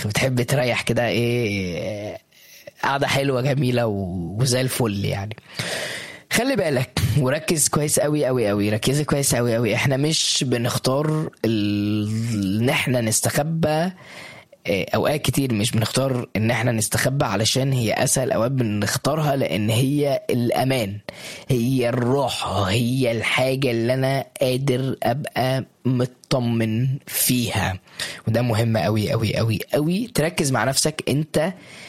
الاخر بتحب تريح كده ايه قعده حلوه جميله و- وزي الفل يعني خلي بالك وركز كويس قوي قوي قوي ركزي كويس قوي قوي احنا مش بنختار ال- ان احنا نستخبى اه، اوقات كتير مش بنختار ان احنا نستخبى علشان هي اسهل اوقات بنختارها لان هي الامان هي الراحه هي الحاجه اللي انا قادر ابقى مطمن فيها وده مهم قوي قوي قوي قوي تركز مع نفسك انت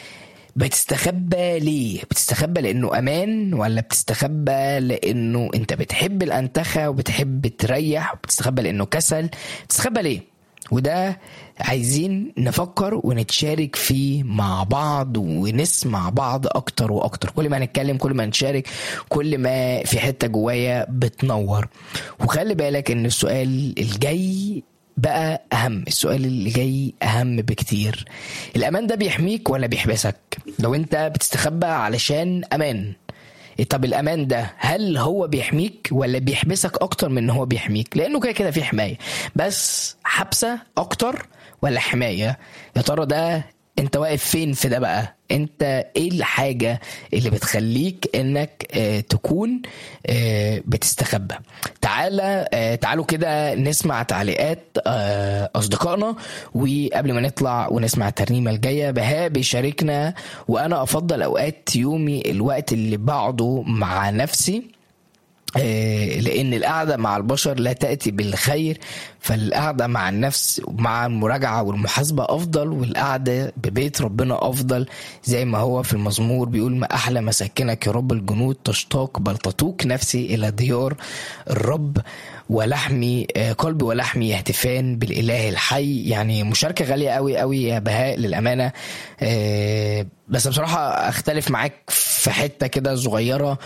بتستخبى ليه؟ بتستخبى لانه امان ولا بتستخبى لانه انت بتحب الانتخه وبتحب تريح وبتستخبى لانه كسل؟ بتستخبى ليه؟ وده عايزين نفكر ونتشارك فيه مع بعض ونسمع بعض اكتر واكتر كل ما نتكلم كل ما نشارك كل ما في حته جوايا بتنور وخلي بالك ان السؤال الجاي بقى اهم السؤال اللي جاي اهم بكتير الامان ده بيحميك ولا بيحبسك لو انت بتستخبى علشان امان طب الامان ده هل هو بيحميك ولا بيحبسك اكتر من ان هو بيحميك لانه كده كده في حمايه بس حبسه اكتر ولا حمايه يا ترى ده انت واقف فين في ده بقى انت ايه الحاجة اللي بتخليك انك اه تكون اه بتستخبى تعالى اه تعالوا كده نسمع تعليقات اه اصدقائنا وقبل ما نطلع ونسمع الترنيمة الجاية بهاء بيشاركنا وانا افضل اوقات يومي الوقت اللي بقعده مع نفسي آه، لان القعده مع البشر لا تاتي بالخير فالقعده مع النفس ومع المراجعه والمحاسبه افضل والقعده ببيت ربنا افضل زي ما هو في المزمور بيقول ما احلى مساكنك يا رب الجنود تشتاق بل تتوق نفسي الى ديار الرب ولحمي آه، قلبي ولحمي يهتفان بالاله الحي يعني مشاركه غاليه قوي قوي يا بهاء للامانه آه، بس بصراحه اختلف معاك في حته كده صغيره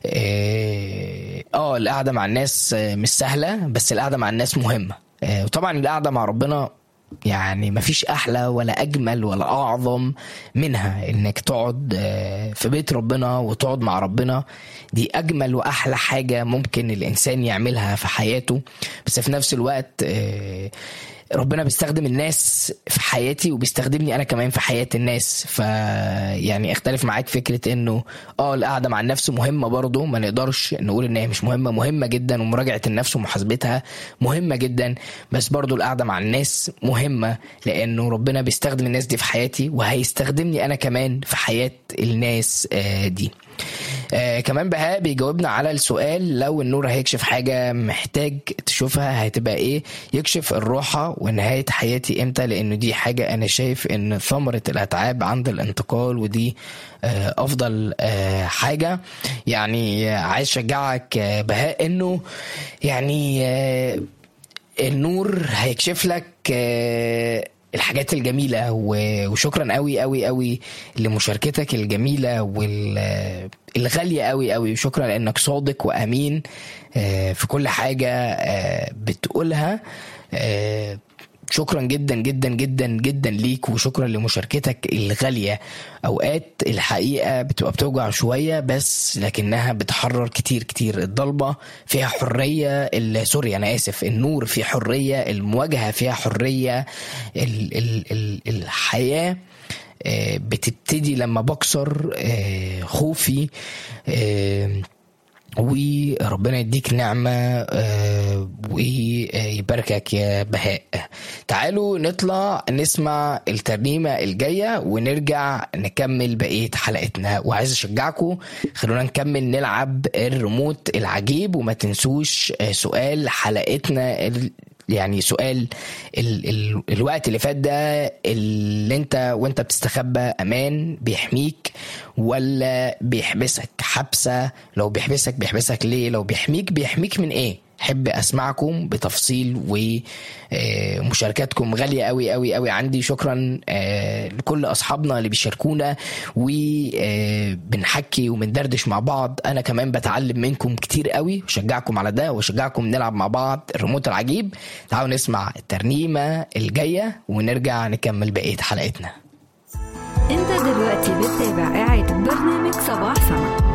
اه آه، القعده مع الناس آه، مش سهله بس القعده مع الناس مهمه آه، وطبعا القعده مع ربنا يعني مفيش احلى ولا اجمل ولا اعظم منها انك تقعد آه، في بيت ربنا وتقعد مع ربنا دي اجمل واحلى حاجه ممكن الانسان يعملها في حياته بس في نفس الوقت آه، ربنا بيستخدم الناس في حياتي وبيستخدمني انا كمان في حياه الناس ف يعني اختلف معاك فكره انه اه القعده مع النفس مهمه برضه ما نقدرش نقول ان هي مش مهمه مهمه جدا ومراجعه النفس ومحاسبتها مهمه جدا بس برضه القعده مع الناس مهمه لانه ربنا بيستخدم الناس دي في حياتي وهيستخدمني انا كمان في حياه الناس آه، دي آه كمان بهاء بيجاوبنا على السؤال لو النور هيكشف حاجة محتاج تشوفها هتبقى ايه يكشف الراحة ونهاية حياتي امتى لانه دي حاجة انا شايف ان ثمرة الاتعاب عند الانتقال ودي آه افضل آه حاجة يعني آه، عايز اشجعك آه، بهاء انه يعني آه النور هيكشف لك آه، الحاجات الجميلة و- وشكرا قوي قوي قوي لمشاركتك الجميلة والغالية قوي قوي وشكرا لأنك صادق وأمين آه، في كل حاجة آه، بتقولها آه، شكرا جدا جدا جدا جدا ليك وشكرا لمشاركتك الغالية اوقات الحقيقة بتبقى بتوجع شوية بس لكنها بتحرر كتير كتير الضلمة فيها حرية ال- سوري انا اسف النور فيه حرية المواجهة فيها حرية ال ال ال الحياة آه، بتبتدي لما بكسر آه، خوفي آه، وربنا يديك نعمة آه، ويباركك يا بهاء تعالوا نطلع نسمع الترنيمة الجاية ونرجع نكمل بقية حلقتنا وعايز أشجعكم خلونا نكمل نلعب الريموت العجيب وما تنسوش آه، سؤال حلقتنا ال- يعني سؤال ال ال الوقت اللي فات ده اللي انت وانت بتستخبى امان بيحميك ولا بيحبسك حبسه لو بيحبسك بيحبسك ليه لو بيحميك بيحميك من ايه احب اسمعكم بتفصيل ومشاركاتكم غاليه قوي قوي قوي عندي شكرا آه، لكل اصحابنا اللي بيشاركونا وبنحكي وبندردش مع بعض انا كمان بتعلم منكم كتير قوي وشجعكم على ده وشجعكم نلعب مع بعض الريموت العجيب تعالوا نسمع الترنيمه الجايه ونرجع نكمل بقيه حلقتنا انت دلوقتي بتتابع إعادة برنامج صباح سما